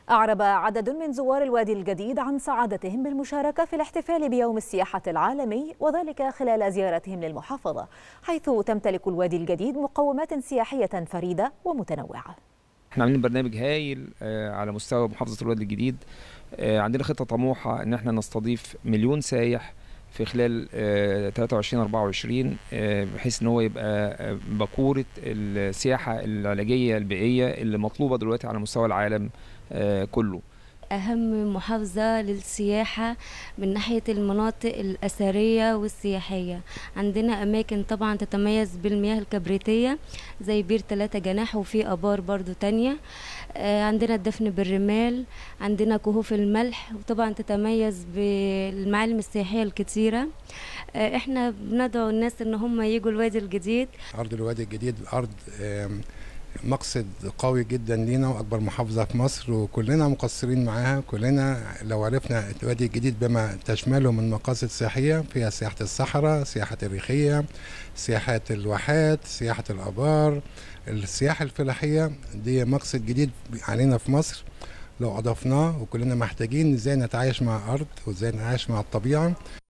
أعرب عدد من زوار الوادي الجديد عن سعادتهم بالمشاركة في الاحتفال بيوم السياحة العالمي وذلك خلال زيارتهم للمحافظة حيث تمتلك الوادي الجديد مقومات سياحية فريدة ومتنوعة احنا عاملين برنامج هايل على مستوى محافظة الوادي الجديد عندنا خطة طموحة ان احنا نستضيف مليون سايح في خلال 23 24 بحيث ان هو يبقى بكوره السياحه العلاجيه البيئيه اللي مطلوبه دلوقتي على مستوى العالم كله أهم محافظة للسياحة من ناحية المناطق الأثرية والسياحية عندنا أماكن طبعا تتميز بالمياه الكبريتية زي بير ثلاثة جناح وفي آبار برضو تانية عندنا الدفن بالرمال عندنا كهوف الملح وطبعا تتميز بالمعالم السياحية الكتيرة احنا بندعو الناس ان هم يجوا الوادي الجديد أرض الوادي الجديد أرض مقصد قوي جدا لينا واكبر محافظه في مصر وكلنا مقصرين معاها كلنا لو عرفنا الوادي الجديد بما تشمله من مقاصد سياحيه فيها سياحه الصحراء سياحه الريخيه سياحه الواحات سياحه الابار السياحه الفلاحيه دي مقصد جديد علينا في مصر لو اضفناه وكلنا محتاجين ازاي نتعايش مع الارض وازاي نتعايش مع الطبيعه